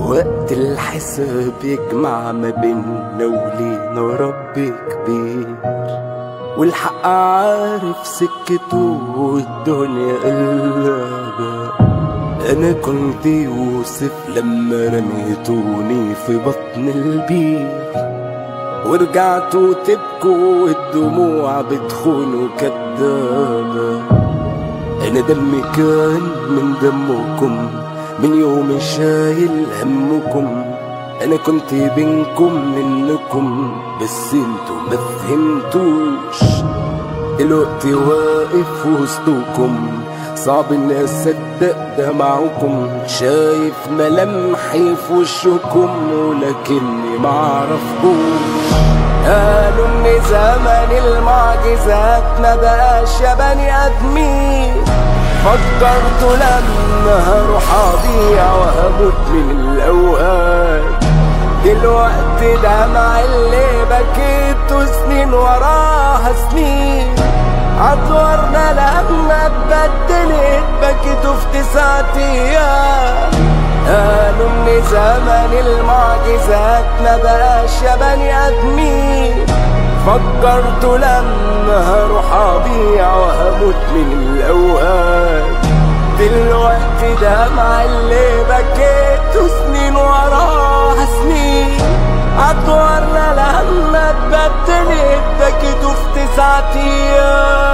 وقت الحساب يجمع ما بيننا ولينا رب كبير والحق عارف سكته والدنيا قلبة انا كنت يوسف لما رميتوني في بطن البير ورجعتوا تبكوا والدموع بتخونوا كدابة انا دمي كان من دمكم من يوم شايل همكم انا كنت بينكم منكم بس انتوا ما فهمتوش دلوقتي واقف وسطكم صعب اني اصدق دمعكم شايف ملامحي في وشكم ولكني معرفكوش قالوا ان زمن المعجزات ما بقاش يا بني ادمين فكرت لما هروح اضيع وهموت من الاوهام دلوقتي دمع اللي بكيته سنين وراها سنين عطورنا لما اتبدلت بكيته في تسعة ايام قالوا ان زمن المعجزات ما بقاش يا بني ادمين فكرت لما هروح اضيع وهموت من الاوهام دلوقتي دمع اللي بكيته سنين وراها سنين عطورنا لما اتبدلت بكيته في تسعة ايام